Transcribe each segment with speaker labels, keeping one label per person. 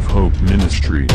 Speaker 1: of Hope Ministries.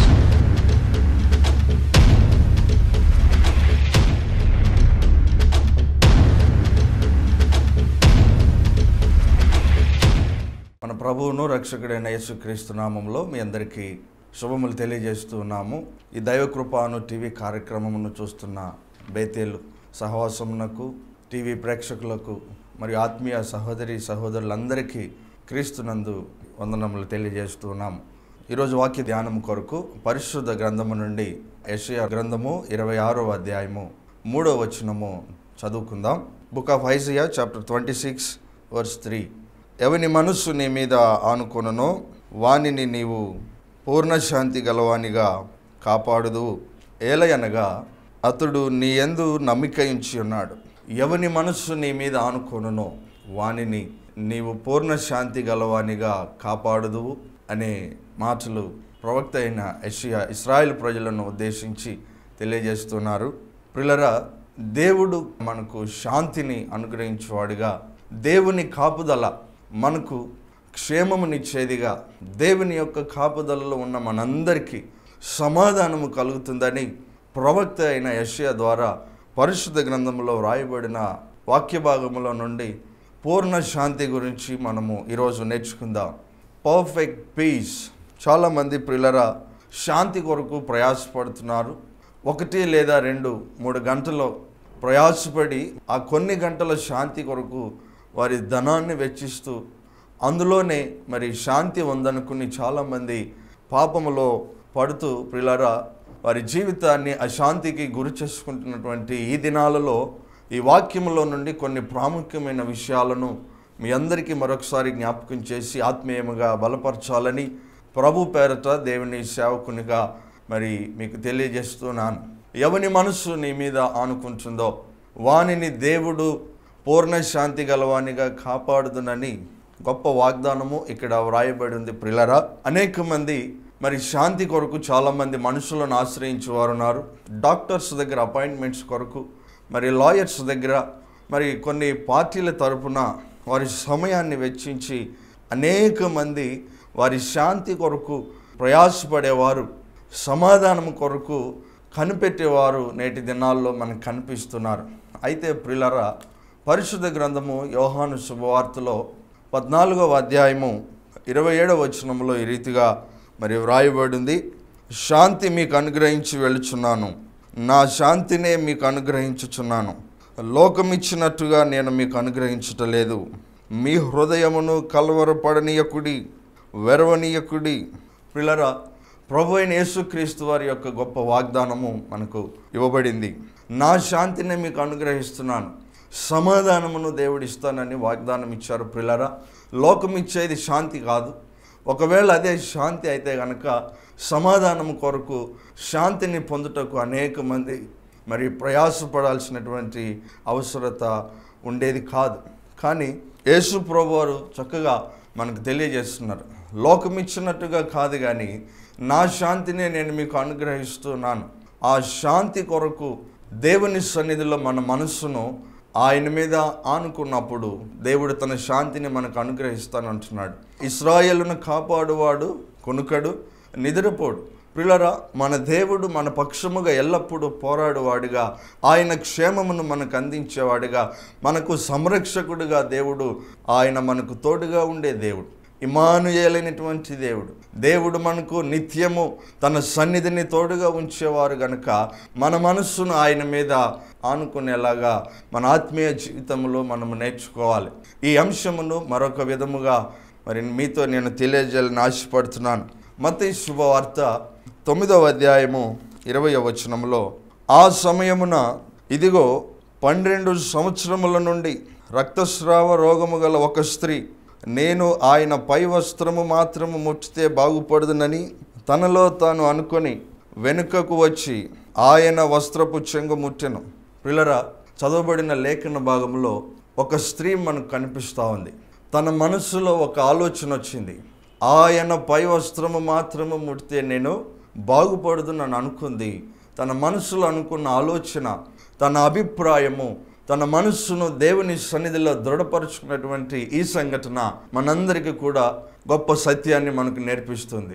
Speaker 2: మన ప్రభువును రక్షకుడైన యేసుక్రీస్తు నామంలో మీ అందరికీ శుభములు తెలియజేస్తూ ఉన్నాము ఈ దైవకృపాను టీవీ కార్యక్రమమును చూస్తున్న బేతేలు సహవాసమునకు టీవీ ప్రేక్షకులకు మరియు ఆత్మీయ సహోదరి సహోదరులందరికీ క్రీస్తునందు వందనములు తెలియజేస్తూ ఉన్నాము ఈరోజు వాక్య ధ్యానం కొరకు పరిశుద్ధ గ్రంథము నుండి యెషయా గ్రంథము ఇరవై ఆరో అధ్యాయము మూడో వచనము చదువుకుందాం book of Isaiah chapter twenty six verse three ఎవని మనస్సు నీ మీద ఆనుకొననో వానిని నీవు పూర్ణ శాంతి గలవానిగా కాపాడుదు ఏలయనగా అతడు నీ యందు నమ్మిక ఉంచి ఉన్నాడు ఎవని మనస్సు నీ మీద ఆనుకొననో వానిని నీవు పూర్ణ శాంతి గలవానిగా కాపాడుదు అనే మాటలు ప్రవక్త అయిన యెషయా ఇస్రాయేల్ ప్రజలను ఉద్దేశించి తెలియజేస్తున్నారు ప్రిలరా దేవుడు మనకు శాంతిని అనుగ్రహించేవాడుగా దేవుని కాపుదల మనకు క్షేమమునిచ్చేదిగా దేవుని యొక్క కాపుదలలో ఉన్న మనందరికీ సమాధానము కలుగుతుందని ప్రవక్త అయిన యషయా ద్వారా పరిశుద్ధ గ్రంథంలో వ్రాయబడిన వాక్య భాగములో నుండి పూర్ణ శాంతి గురించి మనము ఈరోజు నేర్చుకుందాం పర్ఫెక్ట్ పీస్ చాలామంది ప్రిల్లరా శాంతి కొరకు ప్రయాసపడుతున్నారు ఒకటి లేదా రెండు మూడు గంటలు ప్రయాసపడి ఆ కొన్ని గంటల శాంతి కొరకు వారి ధనాన్ని వెచ్చిస్తూ అందులోనే మరి శాంతి ఉందనుకుని చాలామంది పాపములో పడుతూ ప్రిలరా వారి జీవితాన్ని అశాంతికి గురి చేసుకుంటున్నటువంటి ఈ దినాలలో ఈ వాక్యములో నుండి కొన్ని ప్రాముఖ్యమైన విషయాలను మీ అందరికీ మరొకసారి జ్ఞాపకం చేసి ఆత్మీయముగా బలపరచాలని ప్రభు పేరట దేవుని సేవకునిగా మరి మీకు తెలియజేస్తున్నాను ఎవని మనస్సు నీ మీద ఆనుకుంటుందో వానిని దేవుడు పూర్ణ శాంతి గలవానిగా కాపాడుదునని గొప్ప వాగ్దానము ఇక్కడ వ్రాయబడి ఉంది ప్రిలరా అనేక మంది మరి శాంతి కొరకు చాలామంది మనుషులను ఆశ్రయించే వారు ఉన్నారు డాక్టర్స్ దగ్గర అపాయింట్మెంట్స్ కొరకు మరి లాయర్స్ దగ్గర మరి కొన్ని పార్టీల తరపున వారి సమయాన్ని వెచ్చించి అనేక మంది వారి శాంతి కొరకు ప్రయాసపడేవారు సమాధానం కొరకు కనిపెట్టేవారు నేటి దినాల్లో మనకు కనిపిస్తున్నారు అయితే ప్రిలరా పరిశుద్ధ గ్రంథము యోహాను శుభవార్తలో పద్నాలుగవ అధ్యాయము ఇరవై ఏడవ వచనంలో ఈ రీతిగా మరి వ్రాయబడింది శాంతి మీకు అనుగ్రహించి వెళుచున్నాను నా శాంతినే మీకు అనుగ్రహించుచున్నాను లోకమిచ్చినట్టుగా నేను మీకు అనుగ్రహించటలేదు మీ హృదయమును కలవరపడనీయకుడి వెరవనీయకుడి పిల్లరా ప్రభు అయిన యేసుక్రీస్తు వారి యొక్క గొప్ప వాగ్దానము మనకు ఇవ్వబడింది నా శాంతిని మీకు అనుగ్రహిస్తున్నాను సమాధానమును దేవుడు ఇస్తానని వాగ్దానం ఇచ్చారు పిల్లరా లోకం ఇచ్చేది శాంతి కాదు ఒకవేళ అదే శాంతి అయితే కనుక సమాధానం కొరకు శాంతిని పొందుటకు అనేక మంది మరి ప్రయాసపడాల్సినటువంటి అవసరత ఉండేది కాదు కానీ యేసు ప్రభువారు చక్కగా మనకు తెలియజేస్తున్నారు లోకం ఇచ్చినట్టుగా కాదు కానీ నా శాంతిని నేను మీకు అనుగ్రహిస్తున్నాను ఆ శాంతి కొరకు దేవుని సన్నిధిలో మన మనస్సును ఆయన మీద ఆనుకున్నప్పుడు దేవుడు తన శాంతిని మనకు అనుగ్రహిస్తానంటున్నాడు ఇస్రాయేలును కాపాడువాడు కొనుకడు నిద్రపోడు పిల్లరా మన దేవుడు మన పక్షముగా ఎల్లప్పుడూ పోరాడువాడుగా ఆయన క్షేమమును మనకు అందించేవాడుగా మనకు సంరక్షకుడుగా దేవుడు ఆయన మనకు తోడుగా ఉండే దేవుడు ఇమానుయేలైనటువంటి దేవుడు దేవుడు మనకు నిత్యము తన సన్నిధిని తోడుగా ఉంచేవారు గనుక మన మనస్సును ఆయన మీద ఆనుకునేలాగా మన ఆత్మీయ జీవితంలో మనము నేర్చుకోవాలి ఈ అంశమును మరొక విధముగా మరి మీతో నేను తెలియజేయాలని ఆశపడుతున్నాను మత శుభవార్త తొమ్మిదవ అధ్యాయము ఇరవై వచనంలో ఆ సమయమున ఇదిగో పన్నెండు సంవత్సరముల నుండి రక్తస్రావ రోగము గల ఒక స్త్రీ నేను ఆయన పై వస్త్రము మాత్రము ముచ్చితే బాగుపడదునని తనలో తాను అనుకొని వెనుకకు వచ్చి ఆయన వస్త్రపు చెంగు ముట్టెను పిల్లరా చదవబడిన లేఖన భాగంలో ఒక స్త్రీ మనకు కనిపిస్తూ ఉంది తన మనస్సులో ఒక ఆలోచన వచ్చింది ఆయన పై వస్త్రము మాత్రము ముడితే నేను బాగుపడదు నన్ను అనుకుంది తన మనసులో అనుకున్న ఆలోచన తన అభిప్రాయము తన మనస్సును దేవుని సన్నిధిలో దృఢపరుచుకున్నటువంటి ఈ సంఘటన మనందరికీ కూడా గొప్ప సత్యాన్ని మనకు నేర్పిస్తుంది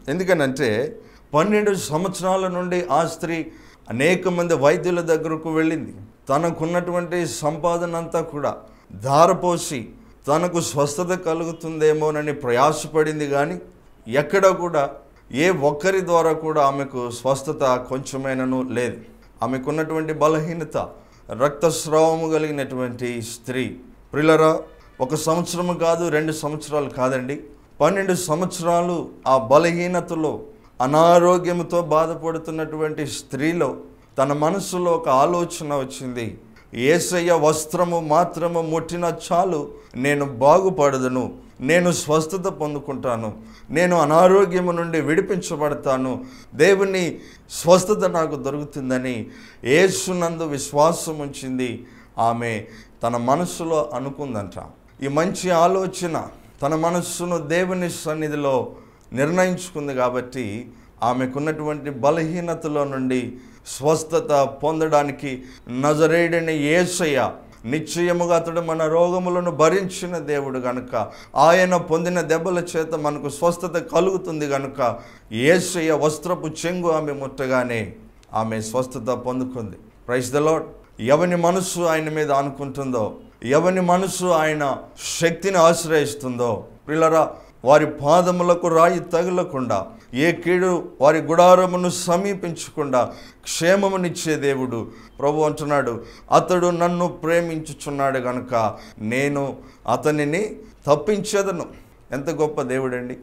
Speaker 2: ఎందుకనంటే పన్నెండు సంవత్సరాల నుండి ఆ స్త్రీ అనేక మంది వైద్యుల దగ్గరకు వెళ్ళింది తనకున్నటువంటి సంపాదన అంతా కూడా ధారపోసి తనకు స్వస్థత కలుగుతుందేమోనని ప్రయాసపడింది కానీ ఎక్కడ కూడా ఏ ఒక్కరి ద్వారా కూడా ఆమెకు స్వస్థత కొంచెమైనను లేదు ఆమెకున్నటువంటి బలహీనత రక్తస్రావము కలిగినటువంటి స్త్రీ ప్రిలరా ఒక సంవత్సరము కాదు రెండు సంవత్సరాలు కాదండి పన్నెండు సంవత్సరాలు ఆ బలహీనతలో అనారోగ్యంతో బాధపడుతున్నటువంటి స్త్రీలో తన మనసులో ఒక ఆలోచన వచ్చింది ఏసయ్య వస్త్రము మాత్రము ముట్టిన చాలు నేను బాగుపడదును నేను స్వస్థత పొందుకుంటాను నేను అనారోగ్యము నుండి విడిపించబడతాను దేవుని స్వస్థత నాకు దొరుకుతుందని ఏసునందు విశ్వాసం ఉంచింది ఆమె తన మనస్సులో అనుకుందంట ఈ మంచి ఆలోచన తన మనస్సును దేవుని సన్నిధిలో నిర్ణయించుకుంది కాబట్టి ఆమెకున్నటువంటి బలహీనతలో నుండి స్వస్థత పొందడానికి నజరేడని ఏసయ్య నిశ్చయముగా అతడు మన రోగములను భరించిన దేవుడు గనుక ఆయన పొందిన దెబ్బల చేత మనకు స్వస్థత కలుగుతుంది గనుక ఏసయ్య వస్త్రపు చెంగు ఆమె ముట్టగానే ఆమె స్వస్థత పొందుకుంది ప్రైస్ ద లాడ్ ఎవని మనస్సు ఆయన మీద అనుకుంటుందో ఎవని మనస్సు ఆయన శక్తిని ఆశ్రయిస్తుందో పిల్లరా వారి పాదములకు రాయి తగలకుండా ఏ కీడు వారి గుడారమును సమీపించకుండా క్షేమమునిచ్చే దేవుడు ప్రభు అంటున్నాడు అతడు నన్ను ప్రేమించుచున్నాడు గనుక నేను అతనిని తప్పించేదను ఎంత గొప్ప దేవుడండి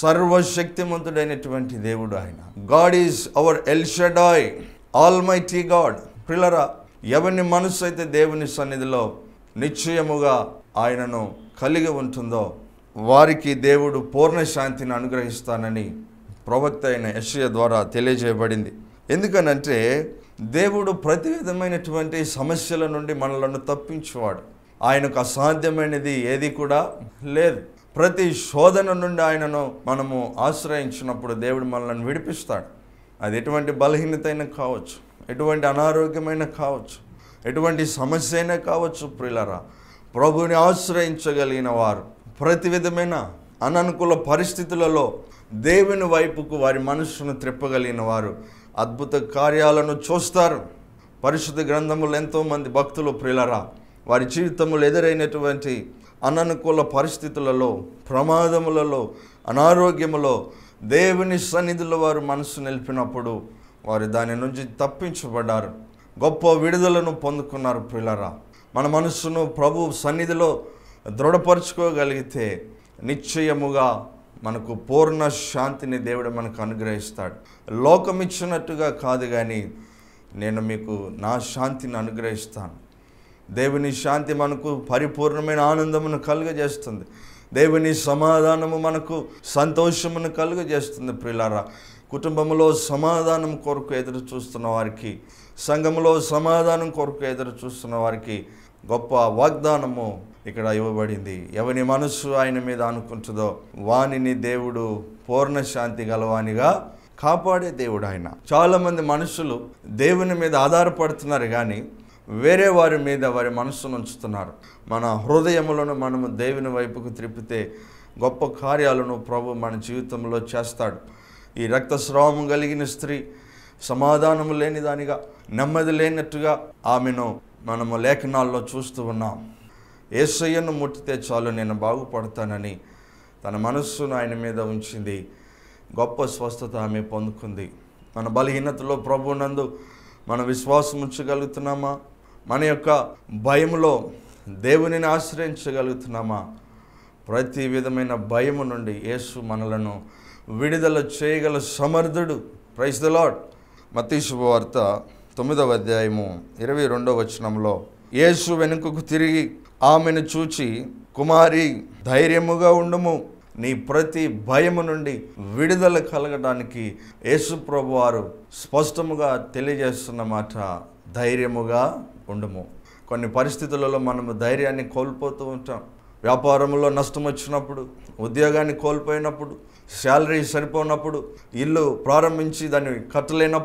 Speaker 2: సర్వశక్తిమంతుడైనటువంటి దేవుడు ఆయన God is our El Shaddai almighty God పిల్లరా ఎవరిని మనసు అయితే దేవుని సన్నిధిలో నిశ్చయముగా ఆయనను కలిగి ఉంటుందో వారికి దేవుడు పూర్ణ శాంతిని అనుగ్రహిస్తానని ప్రవక్త అయిన యషయ ద్వారా తెలియజేయబడింది ఎందుకనంటే దేవుడు ప్రతి విధమైనటువంటి సమస్యల నుండి మనలను తప్పించేవాడు ఆయనకు అసాధ్యమైనది ఏది కూడా లేదు ప్రతి శోధన నుండి ఆయనను మనము ఆశ్రయించినప్పుడు దేవుడు మనల్ని విడిపిస్తాడు అది ఎటువంటి బలహీనత అయినా కావచ్చు ఎటువంటి అనారోగ్యమైన కావచ్చు ఎటువంటి సమస్య అయినా కావచ్చు ప్రిలరా ప్రభుని ఆశ్రయించగలిగిన వారు ప్రతి విధమైన అననుకూల పరిస్థితులలో దేవుని వైపుకు వారి మనస్సును త్రిప్పగలిగిన వారు అద్భుత కార్యాలను చూస్తారు పరిశుద్ధ గ్రంథములు ఎంతోమంది భక్తులు ప్రిలరా వారి జీవితములు ఎదురైనటువంటి అననుకూల పరిస్థితులలో ప్రమాదములలో అనారోగ్యములో దేవుని సన్నిధిలో వారు మనసు నిలిపినప్పుడు వారు దాని నుంచి తప్పించబడ్డారు గొప్ప విడుదలను పొందుకున్నారు ప్రిలరా మన మనస్సును ప్రభు సన్నిధిలో దృఢపరచుకోగలిగితే నిశ్చయముగా మనకు పూర్ణ శాంతిని దేవుడు మనకు అనుగ్రహిస్తాడు లోకం ఇచ్చినట్టుగా కాదు కానీ నేను మీకు నా శాంతిని అనుగ్రహిస్తాను దేవుని శాంతి మనకు పరిపూర్ణమైన ఆనందమును కలుగజేస్తుంది దేవుని సమాధానము మనకు సంతోషమును కలుగజేస్తుంది ప్రిలారా కుటుంబంలో సమాధానం కొరకు ఎదురు చూస్తున్న వారికి సంఘములో సమాధానం కొరకు ఎదురు చూస్తున్న వారికి గొప్ప వాగ్దానము ఇక్కడ ఇవ్వబడింది ఎవని మనస్సు ఆయన మీద అనుకుంటుందో వానిని దేవుడు పూర్ణ శాంతి గలవానిగా కాపాడే దేవుడు ఆయన చాలామంది మనుషులు దేవుని మీద ఆధారపడుతున్నారు కానీ వేరే వారి మీద వారి మనస్సును ఉంచుతున్నారు మన హృదయములను మనము దేవుని వైపుకు త్రిప్పితే గొప్ప కార్యాలను ప్రభు మన జీవితంలో చేస్తాడు ఈ రక్తస్రావం కలిగిన స్త్రీ సమాధానము లేని దానిగా నెమ్మది లేనట్టుగా ఆమెను మనము లేఖనాల్లో చూస్తూ ఉన్నాం ఏసయ్యను ముట్టితే చాలు నేను బాగుపడతానని తన మనస్సును ఆయన మీద ఉంచింది గొప్ప స్వస్థత ఆమె పొందుకుంది మన బలహీనతలో ప్రభునందు మన విశ్వాసం ఉంచగలుగుతున్నామా మన యొక్క భయములో దేవునిని ఆశ్రయించగలుగుతున్నామా ప్రతి విధమైన భయము నుండి యేసు మనలను విడుదల చేయగల సమర్థుడు ప్రైస్ ద లాడ్ మతీ శుభవార్త తొమ్మిదవ అధ్యాయము ఇరవై రెండవ వచనంలో యేసు వెనుకకు తిరిగి ఆమెను చూచి కుమారి ధైర్యముగా ఉండుము నీ ప్రతి భయము నుండి విడుదల కలగడానికి యేసు ప్రభు వారు స్పష్టముగా తెలియజేస్తున్న మాట ధైర్యముగా ఉండుము కొన్ని పరిస్థితులలో మనము ధైర్యాన్ని కోల్పోతూ ఉంటాం వ్యాపారంలో నష్టం వచ్చినప్పుడు ఉద్యోగాన్ని కోల్పోయినప్పుడు శాలరీ సరిపోనప్పుడు ఇల్లు ప్రారంభించి దాన్ని కట్టలేనప్పుడు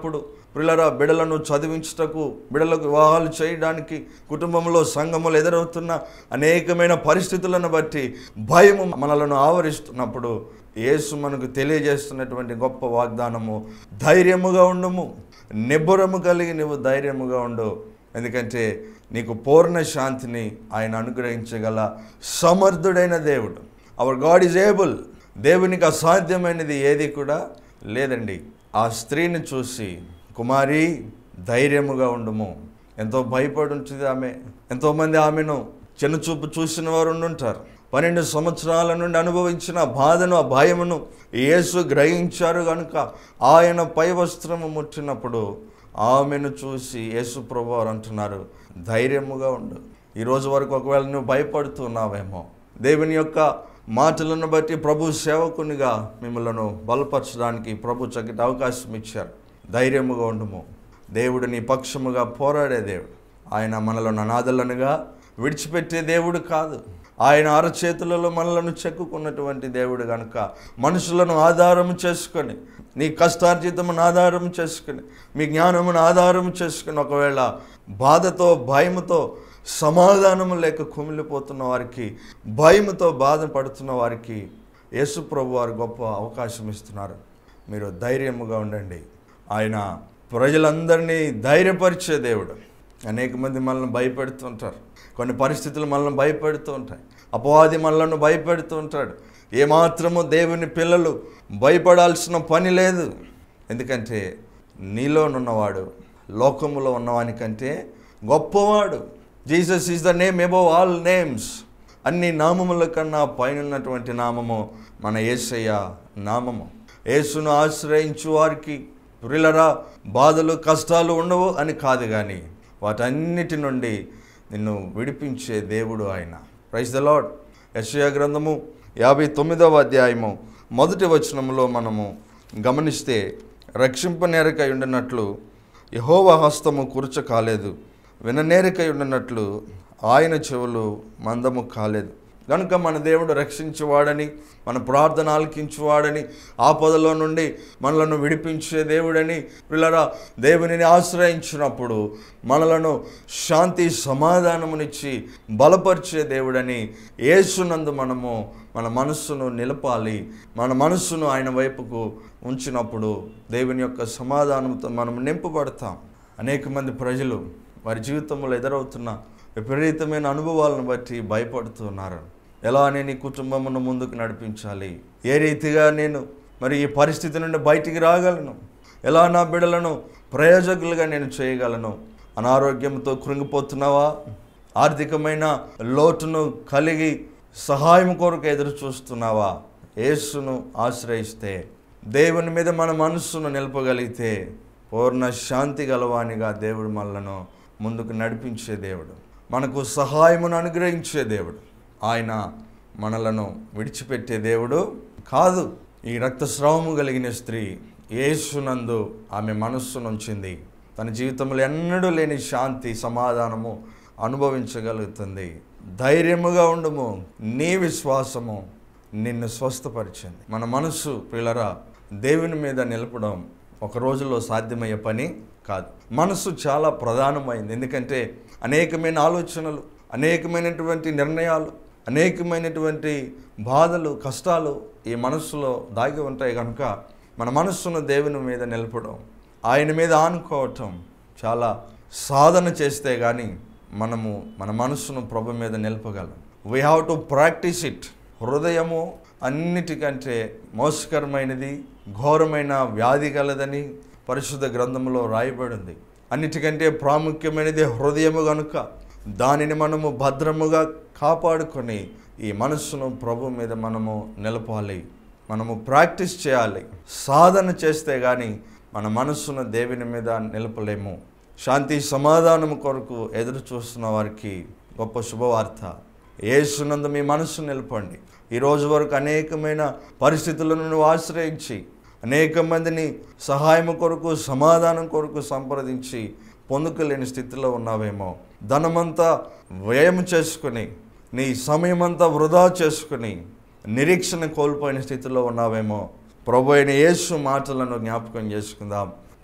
Speaker 2: పిల్లల బిడలను చదివించుటకు బిడలకు వివాహాలు చేయడానికి కుటుంబంలో సంఘములు ఎదురవుతున్న అనేకమైన పరిస్థితులను బట్టి భయము మనలను ఆవరిస్తున్నప్పుడు యేసు మనకు తెలియజేస్తున్నటువంటి గొప్ప వాగ్దానము ధైర్యముగా ఉండుము నిబ్బరము కలిగి నువ్వు ధైర్యముగా ఉండు ఎందుకంటే నీకు పూర్ణ శాంతిని ఆయన అనుగ్రహించగల సమర్థుడైన దేవుడు అవర్ గాడ్ ఈజ్ ఏబుల్ దేవునికి అసాధ్యమైనది ఏది కూడా లేదండి ఆ స్త్రీని చూసి కుమారి ధైర్యముగా ఉండుము ఎంతో భయపడి ఉంటుంది ఆమె ఎంతోమంది ఆమెను చిన్నచూపు చూసిన వారు ఉండుంటారు పన్నెండు సంవత్సరాల నుండి అనుభవించిన బాధను ఆ భయమును యేసు గ్రహించారు కనుక ఆయన పై వస్త్రము ముట్టినప్పుడు ఆమెను చూసి యేసు ప్రభు వారు అంటున్నారు ధైర్యముగా ఉండు ఈ రోజు వరకు ఒకవేళ నువ్వు భయపడుతున్నావేమో దేవుని యొక్క మాటలను బట్టి ప్రభు సేవకునిగా మిమ్మల్ని బలపరచడానికి ప్రభు చక్కటి అవకాశం ఇచ్చారు ధైర్యముగా ఉండుము దేవుడు నీ పక్షముగా పోరాడే దేవుడు ఆయన మనలను అనాథలనుగా విడిచిపెట్టే దేవుడు కాదు ఆయన అరచేతులలో మనలను చెక్కుకున్నటువంటి దేవుడు కనుక మనుషులను ఆధారం చేసుకొని నీ కష్టార్జితమును ఆధారం చేసుకుని మీ జ్ఞానమును ఆధారం చేసుకుని ఒకవేళ బాధతో భయముతో సమాధానము లేక కుమిలిపోతున్న వారికి భయముతో బాధపడుతున్న వారికి యేసు ప్రభు వారు గొప్ప అవకాశం ఇస్తున్నారు మీరు ధైర్యముగా ఉండండి ఆయన ప్రజలందరినీ ధైర్యపరిచే దేవుడు అనేక మంది మనల్ని భయపెడుతుంటారు కొన్ని పరిస్థితులు మనల్ని భయపెడుతూ ఉంటాయి అపవాది మనలను భయపెడుతూ ఉంటాడు ఏమాత్రము దేవుని పిల్లలు భయపడాల్సిన పని లేదు ఎందుకంటే నీలోనున్నవాడు లోకములో ఉన్నవానికంటే గొప్పవాడు Jesus is the name above all names అన్ని నామముల కన్నా పైనటువంటి నామము మన యేసయ్య నామము యేసును ఆశ్రయించు వారికి ప్రిలరా బాధలు కష్టాలు ఉండవు అని కాదు కానీ వాటన్నిటి నుండి నిన్ను విడిపించే దేవుడు ఆయన ప్రైజ్ ద లాడ్ యశయ గ్రంథము యాభై తొమ్మిదవ అధ్యాయము మొదటి వచనంలో మనము గమనిస్తే రక్షింపనేరకై ఉండినట్లు యహోవ హస్తము కురుచ కాలేదు విననేరకై ఉండినట్లు ఆయన చెవులు మందము కాలేదు కనుక మన దేవుడు రక్షించేవాడని మన ప్రార్థన ఆలకించేవాడని ఆపదలో నుండి మనలను విడిపించే దేవుడని పిల్లరా దేవునిని ఆశ్రయించినప్పుడు మనలను శాంతి సమాధానమునిచ్చి బలపరిచే దేవుడని యేసునందు మనము మన మనస్సును నిలపాలి మన మనస్సును ఆయన వైపుకు ఉంచినప్పుడు దేవుని యొక్క సమాధానంతో మనం నింపబడతాం అనేక మంది ప్రజలు వారి జీవితంలో ఎదురవుతున్న విపరీతమైన అనుభవాలను బట్టి భయపడుతున్నారు ఎలా నేను ఈ కుటుంబమును ముందుకు నడిపించాలి ఏ రీతిగా నేను మరి ఈ పరిస్థితి నుండి బయటికి రాగలను ఎలా నా బిడలను ప్రయోజకులుగా నేను చేయగలను అనారోగ్యంతో కృంగిపోతున్నావా ఆర్థికమైన లోటును కలిగి సహాయం కొరకు ఎదురు చూస్తున్నావా యేసును ఆశ్రయిస్తే దేవుని మీద మన మనస్సును నిలపగలిగితే పూర్ణ శాంతి గలవానిగా దేవుడు మనలను ముందుకు నడిపించే దేవుడు మనకు సహాయమును అనుగ్రహించే దేవుడు ఆయన మనలను విడిచిపెట్టే దేవుడు కాదు ఈ రక్తస్రావము కలిగిన స్త్రీ యేసునందు ఆమె మనస్సు నుంచింది తన జీవితంలో ఎన్నడూ లేని శాంతి సమాధానము అనుభవించగలుగుతుంది ధైర్యముగా ఉండుము నీ విశ్వాసము నిన్ను స్వస్థపరిచింది మన మనస్సు పిల్లరా దేవుని మీద నిలపడం ఒక రోజులో సాధ్యమయ్యే పని కాదు మనసు చాలా ప్రధానమైంది ఎందుకంటే అనేకమైన ఆలోచనలు అనేకమైనటువంటి నిర్ణయాలు అనేకమైనటువంటి బాధలు కష్టాలు ఈ మనస్సులో దాగి ఉంటాయి కనుక మన మనస్సును దేవుని మీద నిలపడం ఆయన మీద ఆనుకోవటం చాలా సాధన చేస్తే కానీ మనము మన మనస్సును ప్రభు మీద నిలపగలం we have to practise it హృదయము అన్నిటికంటే మోసకరమైనది ఘోరమైన వ్యాధి కలదని పరిశుద్ధ గ్రంథంలో రాయబడింది అన్నిటికంటే ప్రాముఖ్యమైనది హృదయము గనుక దానిని మనము భద్రముగా కాపాడుకొని ఈ మనస్సును ప్రభు మీద మనము నిలపాలి మనము ప్రాక్టీస్ చేయాలి సాధన చేస్తే కానీ మన మనస్సును దేవుని మీద నిలపలేము శాంతి సమాధానం కొరకు ఎదురు చూస్తున్న వారికి గొప్ప శుభవార్త ఏసునందు మీ మనస్సు నిలపండి ఈ రోజు వరకు అనేకమైన పరిస్థితులను నువ్వు ఆశ్రయించి అనేక మందిని సహాయం కొరకు సమాధానం కొరకు సంప్రదించి పొందుకోలేని స్థితిలో ఉన్నావేమో ధనమంతా వ్యయం చేసుకుని నీ సమయమంతా వృధా చేసుకుని నిరీక్షణ కోల్పోయిన స్థితిలో ఉన్నావేమో ప్రభు అయిన యేసు మాటలను జ్ఞాపకం చేసుకుందాం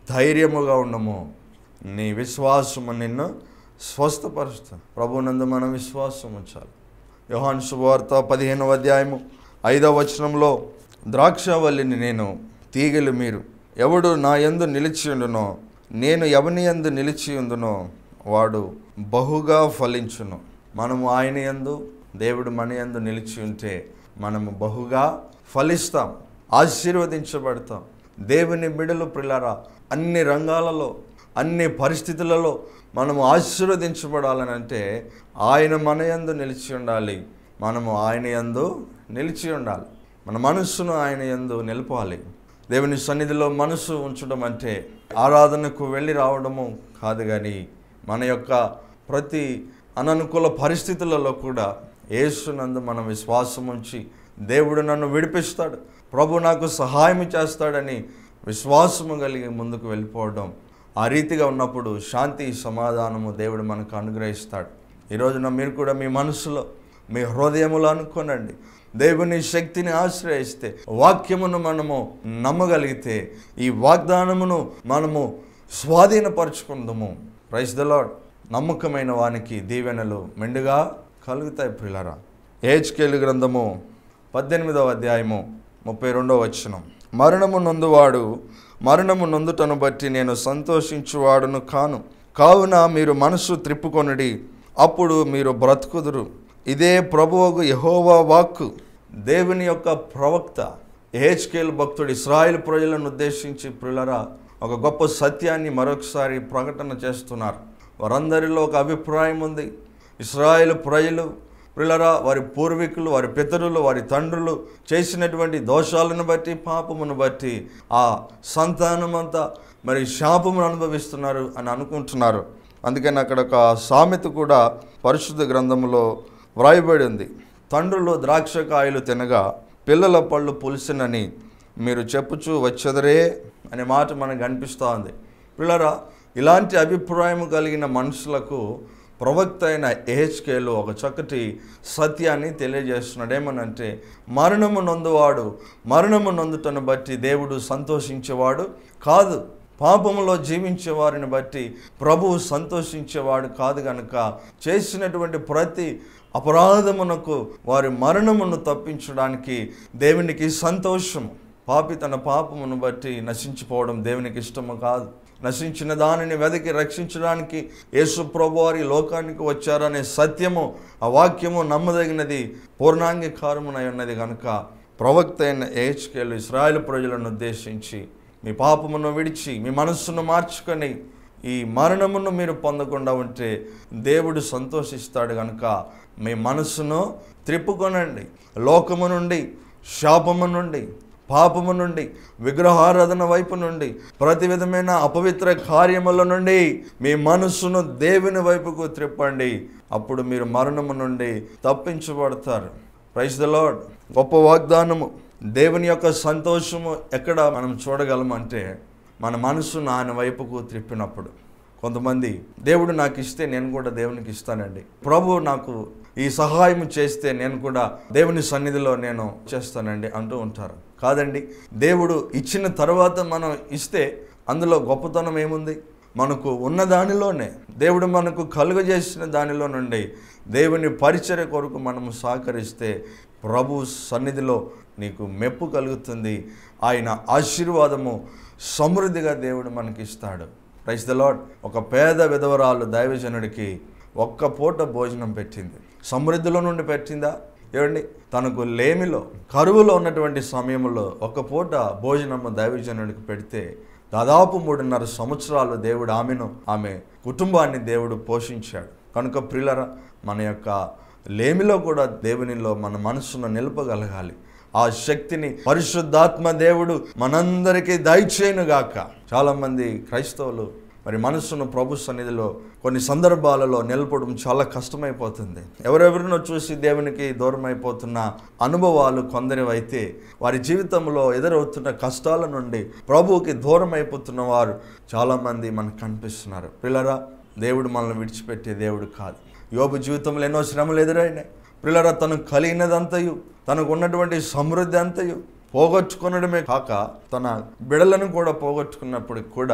Speaker 2: ధైర్యముగా ఉండము నీ విశ్వాసము నిన్ను స్వస్థపరుస్తుంది ప్రభునందు మనం విశ్వాసం ఉంచాలి యోహాన్ శుభవార్త పదిహేనవ అధ్యాయము ఐదవ వచనంలో ద్రాక్షవల్లిని నేను తీగలు మీరు ఎవడు నా యందు నిలిచి ఉండునో నేను ఎవని యందు నిలిచి ఉండునో వాడు బహుగా ఫలించును మనము ఆయన యందు దేవుడు మన యందు నిలిచి ఉంటే మనము బహుగా ఫలిస్తాం ఆశీర్వదించబడతాం దేవుని బిడలు పిల్లరా అన్ని రంగాలలో అన్ని పరిస్థితులలో మనము ఆశీర్వదించబడాలని అంటే ఆయన మన యందు నిలిచి ఉండాలి మనము ఆయన యందు నిలిచి ఉండాలి మన మనస్సును ఆయన యందు నిలపాలి దేవుని సన్నిధిలో మనసు ఉంచడం అంటే ఆరాధనకు వెళ్ళి రావడము కాదు కానీ మన యొక్క ప్రతి అననుకూల పరిస్థితులలో కూడా యేసునందు మనం విశ్వాసం ఉంచి దేవుడు నన్ను విడిపిస్తాడు ప్రభు నాకు సహాయం చేస్తాడని విశ్వాసము కలిగి ముందుకు వెళ్ళిపోవడం ఆ రీతిగా ఉన్నప్పుడు శాంతి సమాధానము దేవుడు మనకు అనుగ్రహిస్తాడు ఈ రోజున మీరు కూడా మీ మనసులో మీ హృదయములో అనుకోనండి దేవుని శక్తిని ఆశ్రయిస్తే వాక్యమును మనము నమ్మగలిగితే ఈ వాగ్దానమును మనము స్వాధీనపరుచుకుందాము ప్రైస్ ద లాడ్ నమ్మకమైన వానికి దీవెనలు మెండుగా కలుగుతాయి ప్రిలరా ఏహెచ్కేలు గ్రంథము పద్దెనిమిదవ అధ్యాయము ముప్పై రెండవ వచనం మరణము నొందువాడు మరణము నొందుటను బట్టి నేను సంతోషించువాడును కాను కావున మీరు మనసు త్రిప్పుకొనుడి అప్పుడు మీరు బ్రతుకుదురు ఇదే ప్రభువుకు యహోవా వాక్కు దేవుని యొక్క ప్రవక్త ఏహెచ్కేల్ భక్తుడు ఇస్రాయేల్ ప్రజలను ఉద్దేశించి ప్రిలరా ఒక గొప్ప సత్యాన్ని మరొకసారి ప్రకటన చేస్తున్నారు వారందరిలో ఒక అభిప్రాయం ఉంది ఇస్రాయేల్ ప్రజలు ప్రిలరా వారి పూర్వీకులు వారి పితరులు వారి తండ్రులు చేసినటువంటి దోషాలను బట్టి పాపమును బట్టి ఆ సంతానమంతా మరి శాపమును అనుభవిస్తున్నారు అని అనుకుంటున్నారు అందుకని అక్కడ ఒక సామెత కూడా పరిశుద్ధ గ్రంథంలో వ్రాయబడి ఉంది తండ్రులు ద్రాక్షకాయలు తినగా పిల్లల పళ్ళు పులిసినని మీరు చెప్పుచూ వచ్చెదరే అనే మాట మనకు అనిపిస్తూ ఉంది పిల్లరా ఇలాంటి అభిప్రాయం కలిగిన మనుషులకు ప్రవక్త అయిన ఏహెచ్కేలో ఒక చక్కటి సత్యాన్ని తెలియజేస్తున్నాడు ఏమనంటే మరణము నొందువాడు మరణము నొందుటను బట్టి దేవుడు సంతోషించేవాడు కాదు పాపములో జీవించే వారిని బట్టి ప్రభువు సంతోషించేవాడు కాదు గనుక చేసినటువంటి ప్రతి అపరాధమునకు వారి మరణమును తప్పించడానికి దేవునికి సంతోషము పాపి తన పాపమును బట్టి నశించిపోవడం దేవునికి ఇష్టము కాదు నశించిన దానిని వెదకి రక్షించడానికి యేసు ప్రభు వారి లోకానికి వచ్చారనే సత్యము ఆ వాక్యము నమ్మదగినది పూర్ణాంగీకారమునై ఉన్నది కనుక ప్రవక్త అయిన ఏహెచ్కేలు ఇస్రాయేల్ ప్రజలను ఉద్దేశించి మీ పాపమును విడిచి మీ మనస్సును మార్చుకొని ఈ మరణమును మీరు పొందకుండా ఉంటే దేవుడు సంతోషిస్తాడు కనుక మీ మనస్సును త్రిప్పుకొనండి లోకము నుండి శాపము నుండి పాపము నుండి విగ్రహారాధన వైపు నుండి ప్రతి విధమైన అపవిత్ర కార్యముల నుండి మీ మనస్సును దేవుని వైపుకు త్రిప్పండి అప్పుడు మీరు మరణము నుండి తప్పించబడతారు ప్రైస్ ద లాడ్ గొప్ప వాగ్దానము దేవుని యొక్క సంతోషము ఎక్కడ మనం చూడగలమంటే మన మనసును ఆయన వైపుకు త్రిప్పినప్పుడు కొంతమంది దేవుడు నాకు ఇస్తే నేను కూడా దేవునికి ఇస్తానండి ప్రభు నాకు ఈ సహాయం చేస్తే నేను కూడా దేవుని సన్నిధిలో నేను చేస్తానండి అంటూ ఉంటారు కాదండి దేవుడు ఇచ్చిన తర్వాత మనం ఇస్తే అందులో గొప్పతనం ఏముంది మనకు ఉన్న దానిలోనే దేవుడు మనకు కలుగజేసిన దానిలో నుండి దేవుని పరిచర్య కొరకు మనము సహకరిస్తే ప్రభు సన్నిధిలో నీకు మెప్పు కలుగుతుంది ఆయన ఆశీర్వాదము సమృద్ధిగా దేవుడు మనకి ఇస్తాడు ప్రైస్ ద లాడ్ ఒక పేద విధవరాలు దైవజనుడికి ఒక్క పూట భోజనం పెట్టింది సమృద్ధిలో నుండి పెట్టిందా ఏమండి తనకు లేమిలో కరువులో ఉన్నటువంటి సమయంలో ఒక పూట భోజనము దైవజనుడికి పెడితే దాదాపు మూడున్నర సంవత్సరాలు దేవుడు ఆమెను ఆమె కుటుంబాన్ని దేవుడు పోషించాడు కనుక ప్రిలర మన యొక్క లేమిలో కూడా దేవునిలో మన మనసును నిలపగలగాలి ఆ శక్తిని పరిశుద్ధాత్మ దేవుడు మనందరికీ దయచేయునుగాక చాలామంది క్రైస్తవులు మరి మనస్సును ప్రభు సన్నిధిలో కొన్ని సందర్భాలలో నిలపడం చాలా కష్టమైపోతుంది ఎవరెవరినో చూసి దేవునికి దూరం అయిపోతున్న అనుభవాలు కొందరివైతే వారి జీవితంలో ఎదురవుతున్న కష్టాల నుండి ప్రభువుకి దూరం అయిపోతున్న వారు చాలామంది మనకు కనిపిస్తున్నారు పిల్లరా దేవుడు మనల్ని విడిచిపెట్టే దేవుడు కాదు యోబు జీవితంలో ఎన్నో శ్రమలు ఎదురైనాయి పిల్లరా తనకు కలిగినదంతయు తనకు ఉన్నటువంటి సమృద్ధి అంతయు పోగొట్టుకునడమే కాక తన బిడలను కూడా పోగొట్టుకున్నప్పటికి కూడా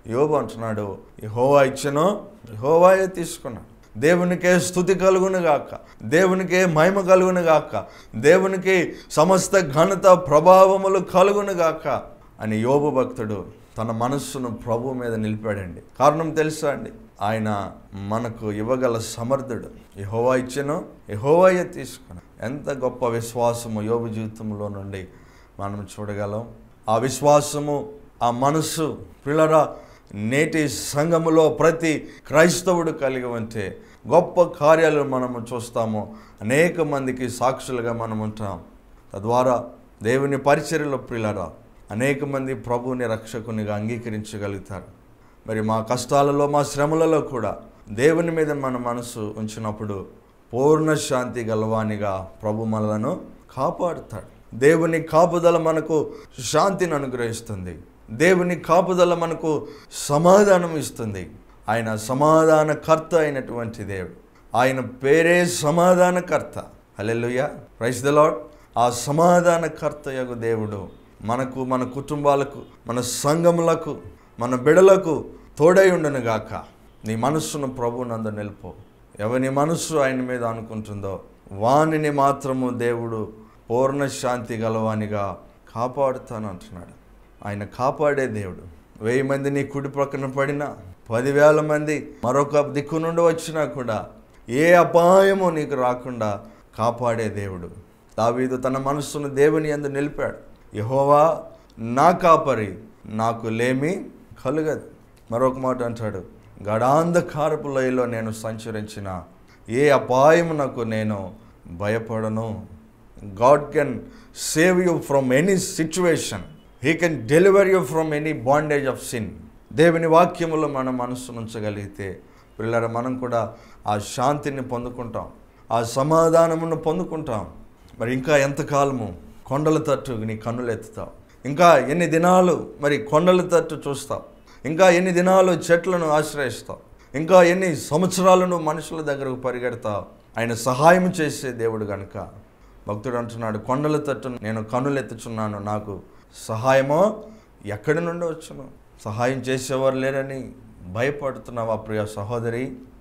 Speaker 2: యోబు అంటున్నాడు యెహోవా ఇచ్చను యెహోవాయే తీసుకున్నాడు దేవునికే స్థుతి కలుగును గాక దేవునికే మహిమ కలుగును గాక దేవునికి సమస్త ఘనత ప్రభావములు కలుగును గాక అని యోబు భక్తుడు తన మనస్సును ప్రభు మీద నిలిపాడండి కారణం తెలుసా అండి ఆయన మనకు ఇవ్వగల సమర్థుడు యహోవా ఇచ్చెను యహోవాయే తీసుకుని ఎంత గొప్ప విశ్వాసము యోబు జీవితంలో నుండి మనం చూడగలం ఆ విశ్వాసము ఆ మనస్సు పిల్లరా నేటి సంఘములో ప్రతి క్రైస్తవుడు కలిగి ఉంటే గొప్ప కార్యాలు మనము చూస్తాము అనేక మందికి సాక్షులుగా మనం ఉంటాం తద్వారా దేవుని పరిచర్యలో పిల్లరా అనేక మంది ప్రభువుని రక్షకునిగా అంగీకరించగలుగుతారు మరి మా కష్టాలలో మా శ్రమలలో కూడా దేవుని మీద మన మనసు ఉంచినప్పుడు పూర్ణ శాంతి గలవానిగా ప్రభు మనలను కాపాడుతాడు దేవుని కాపుదల మనకు శాంతిని అనుగ్రహిస్తుంది దేవుని కాపుదల మనకు సమాధానం ఇస్తుంది ఆయన సమాధానకర్త అయినటువంటి దేవుడు ఆయన పేరే సమాధానకర్త హల్లెలూయ ప్రైస్ ద లాడ్ ఆ సమాధానకర్త యొక్క దేవుడు మనకు మన కుటుంబాలకు మన సంఘములకు మన బిడలకు తోడై ఉండను గాక నీ మనస్సును ప్రభు నందు నిలుపు ఎవని మనస్సు ఆయన మీద అనుకుంటుందో వానిని మాత్రము దేవుడు పూర్ణ శాంతి గలవానిగా కాపాడుతాను అంటున్నాడు ఆయన కాపాడే దేవుడు వెయ్యి మంది నీ కుడి ప్రక్కన పడినా పదివేల మంది మరొక దిక్కు నుండి వచ్చినా కూడా ఏ అపాయము నీకు రాకుండా కాపాడే దేవుడు దావీదు తన మనస్సును దేవుని యందు నిలిపాడు యహోవా నా కాపరి నాకు లేమి కలుగదు మరొక మాట అంటాడు గడాంధకారపు లోయలో నేను సంచరించిన ఏ అపాయమునకు నేను భయపడను God can save you from any situation he can deliver you from any bondage of sin దేవుని వాక్యములో మన మనస్సు ఉంచగలిగితే పిల్లల మనం కూడా ఆ శాంతిని పొందుకుంటాం ఆ సమాధానమును పొందుకుంటాం మరి ఇంకా ఎంతకాలము కొండల తట్టు నీ కన్నులు ఎత్తుతావు ఇంకా ఎన్ని దినాలు మరి కొండల తట్టు చూస్తావు ఇంకా ఎన్ని దినాలు చెట్లను ఆశ్రయిస్తావు ఇంకా ఎన్ని సంవత్సరాలను మనుషుల దగ్గరకు పరిగెడతావు ఆయన సహాయం చేసే దేవుడు కనుక భక్తుడు అంటున్నాడు కొండల తట్టు నేను కన్నులెత్తుచున్నాను నాకు సహాయమో ఎక్కడి నుండి వచ్చును సహాయం చేసేవారు లేరని భయపడుతున్నావా ప్రియ సహోదరి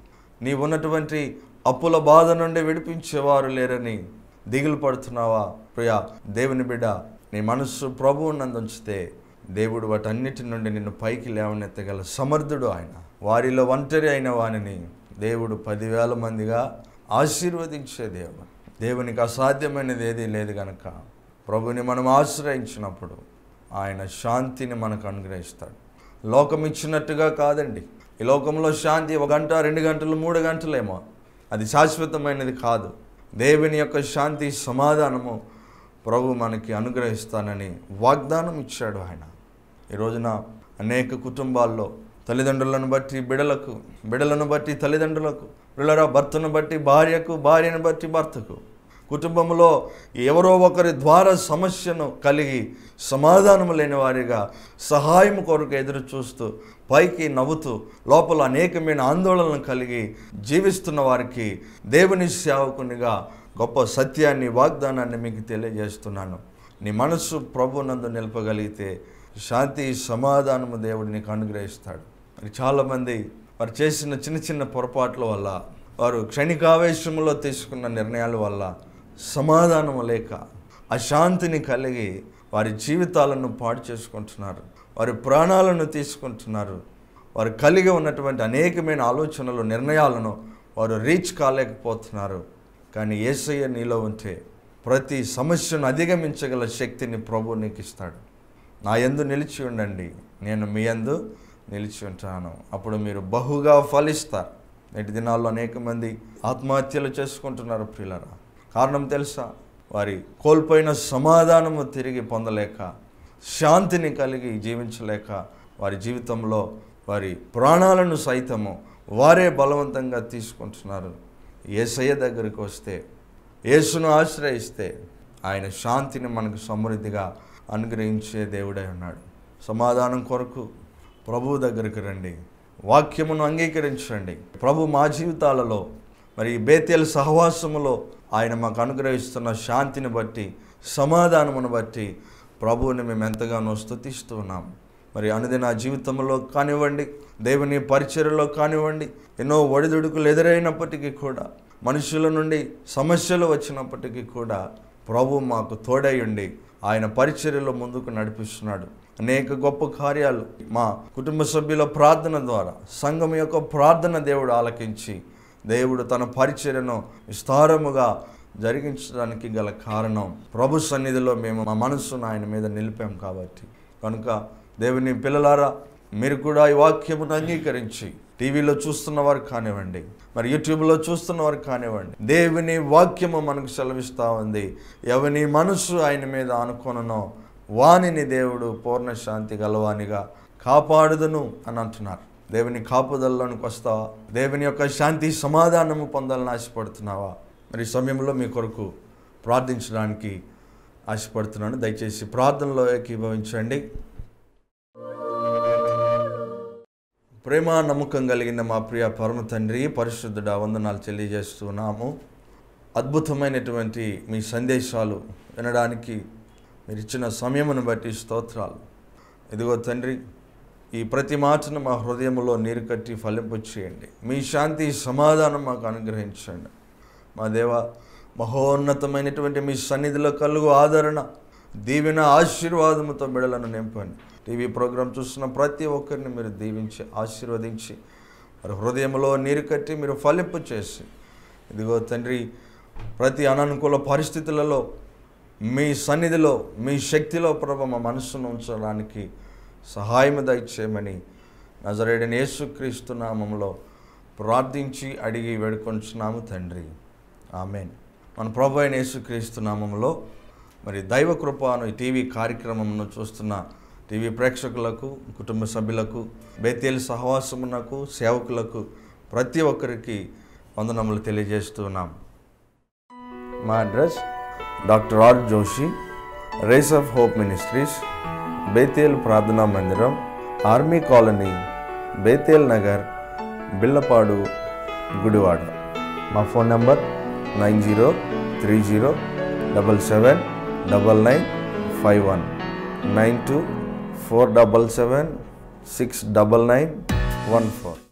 Speaker 2: నీ ఉన్నటువంటి అప్పుల బాధ నుండి విడిపించేవారు లేరని దిగులు పడుతున్నావా ప్రియ దేవుని బిడ్డ నీ మనస్సు ప్రభువు నందుంచితే దేవుడు వాటన్నిటి నుండి నిన్ను పైకి లేవనెత్తగల సమర్థుడు ఆయన వారిలో ఒంటరి అయిన వానిని దేవుడు పదివేల మందిగా ఆశీర్వదించే దేవుడు దేవునికి అసాధ్యమైనది ఏదీ లేదు గనక ప్రభుని మనం ఆశ్రయించినప్పుడు ఆయన శాంతిని మనకు అనుగ్రహిస్తాడు లోకం ఇచ్చినట్టుగా కాదండి ఈ లోకంలో శాంతి ఒక గంట రెండు గంటలు మూడు గంటలేమో అది శాశ్వతమైనది కాదు దేవుని యొక్క శాంతి సమాధానము ప్రభు మనకి అనుగ్రహిస్తానని వాగ్దానం ఇచ్చాడు ఆయన ఈ రోజున అనేక కుటుంబాల్లో తల్లిదండ్రులను బట్టి బిడలకు బిడలను బట్టి తల్లిదండ్రులకు పిల్లల భర్తను బట్టి భార్యకు భార్యను బట్టి భర్తకు కుటుంబంలో ఎవరో ఒకరి ద్వారా సమస్యను కలిగి సమాధానం లేని వారిగా సహాయం కొరకు ఎదురు చూస్తూ పైకి నవ్వుతూ లోపల అనేకమైన ఆందోళనలు కలిగి జీవిస్తున్న వారికి దేవుని సేవకునిగా గొప్ప సత్యాన్ని వాగ్దానాన్ని మీకు తెలియజేస్తున్నాను నీ మనస్సు ప్రభునందు నిలపగలిగితే శాంతి సమాధానము దేవుడు నీకు అనుగ్రహిస్తాడు మరి చాలామంది వారు చేసిన చిన్న చిన్న పొరపాట్ల వల్ల వారు క్షణికావేశంలో తీసుకున్న నిర్ణయాల వల్ల సమాధానము లేక అశాంతిని కలిగి వారి జీవితాలను పాడు చేసుకుంటున్నారు వారి ప్రాణాలను తీసుకుంటున్నారు వారు కలిగి ఉన్నటువంటి అనేకమైన ఆలోచనలు నిర్ణయాలను వారు రీచ్ కాలేకపోతున్నారు కానీ ఏసయ్య నీలో ఉంటే ప్రతి సమస్యను అధిగమించగల శక్తిని ప్రభు నీకు ఇస్తాడు నా యందు నిలిచి ఉండండి నేను మీ యందు నిలిచి ఉంటాను అప్పుడు మీరు బహుగా ఫలిస్తారు నేటి దినాల్లో అనేక మంది ఆత్మహత్యలు చేసుకుంటున్నారు ప్రియులరా కారణం తెలుసా వారి కోల్పోయిన సమాధానము తిరిగి పొందలేక శాంతిని కలిగి జీవించలేక వారి జీవితంలో వారి ప్రాణాలను సైతము వారే బలవంతంగా తీసుకుంటున్నారు ఏసయ్య దగ్గరికి వస్తే యేసును ఆశ్రయిస్తే ఆయన శాంతిని మనకు సమృద్ధిగా అనుగ్రహించే దేవుడై ఉన్నాడు సమాధానం కొరకు ప్రభువు దగ్గరికి రండి వాక్యమును అంగీకరించండి ప్రభు మా జీవితాలలో మరి ఈ బేతేల సహవాసములో ఆయన మాకు అనుగ్రహిస్తున్న శాంతిని బట్టి సమాధానమును బట్టి ప్రభువుని మేము ఎంతగానో స్తుతిస్తూ ఉన్నాం మరి అనుదిన జీవితంలో కానివ్వండి దేవుని పరిచర్యలో కానివ్వండి ఎన్నో ఒడిదుడుకులు ఎదురైనప్పటికీ కూడా మనుషుల నుండి సమస్యలు వచ్చినప్పటికీ కూడా ప్రభు మాకు తోడై ఉండి ఆయన పరిచర్యలో ముందుకు నడిపిస్తున్నాడు అనేక గొప్ప కార్యాలు మా కుటుంబ సభ్యుల ప్రార్థన ద్వారా సంఘం యొక్క ప్రార్థన దేవుడు ఆలకించి దేవుడు తన పరిచర్యను విస్తారముగా జరిగించడానికి గల కారణం ప్రభు సన్నిధిలో మేము మా మనస్సును ఆయన మీద నిలిపాం కాబట్టి కనుక దేవుని పిల్లలారా మీరు కూడా ఈ వాక్యమును అంగీకరించి టీవీలో చూస్తున్న వారు కానివ్వండి మరి యూట్యూబ్లో చూస్తున్న వారు కానివ్వండి దేవుని వాక్యము మనకు సెలవిస్తూ ఉంది ఎవని మనసు ఆయన మీద అనుకొననో వానిని దేవుడు పూర్ణ శాంతి గలవానిగా కాపాడుదును అని అంటున్నారు దేవుని కాపుదలలోనికి వస్తావా దేవుని యొక్క శాంతి సమాధానము పొందాలని ఆశపడుతున్నావా మరి ఈ సమయంలో మీ కొరకు ప్రార్థించడానికి ఆశపడుతున్నాను దయచేసి ప్రార్థనలో ఏకీభవించండి ప్రేమ నమ్మకం కలిగిన మా ప్రియ పరమ తండ్రి పరిశుద్ధుడ వందనాలు తెలియజేస్తున్నాము అద్భుతమైనటువంటి మీ సందేశాలు వినడానికి మీరు ఇచ్చిన సమయమును బట్టి స్తోత్రాలు ఇదిగో తండ్రి ఈ ప్రతి మాటను మా హృదయంలో నీరు కట్టి ఫలింపు చేయండి మీ శాంతి సమాధానం మాకు అనుగ్రహించండి మా దేవ మహోన్నతమైనటువంటి మీ సన్నిధిలో కలుగు ఆదరణ దీవెన ఆశీర్వాదముతో బిడలను నింపండి టీవీ ప్రోగ్రాం చూస్తున్న ప్రతి ఒక్కరిని మీరు దీవించి ఆశీర్వదించి మరి హృదయంలో నీరు కట్టి మీరు ఫలింపు చేసి ఇదిగో తండ్రి ప్రతి అననుకూల పరిస్థితులలో మీ సన్నిధిలో మీ శక్తిలో ప్రభ మా మనస్సును ఉంచడానికి సహాయం దయచేయమని నజరేడని యేసుక్రీస్తు నామంలో ప్రార్థించి అడిగి వేడుకొంచున్నాము తండ్రి ఆమెన్ మన ప్రభు అయిన యేసుక్రీస్తు నామంలో మరి దైవ కృప అను ఈ టీవీ కార్యక్రమంను చూస్తున్న టీవీ ప్రేక్షకులకు కుటుంబ సభ్యులకు బేతేలు సహవాసమునకు సేవకులకు ప్రతి ఒక్కరికి వందనములు తెలియజేస్తున్నాం మా address doctor R Joshi rays of hope ministries Bethel ప్రార్థనా మందిరం army colony Bethel Nagar Billapadu Gudivada మా phone number nine zero three zero double seven double nine five one nine two four double seven six double nine one four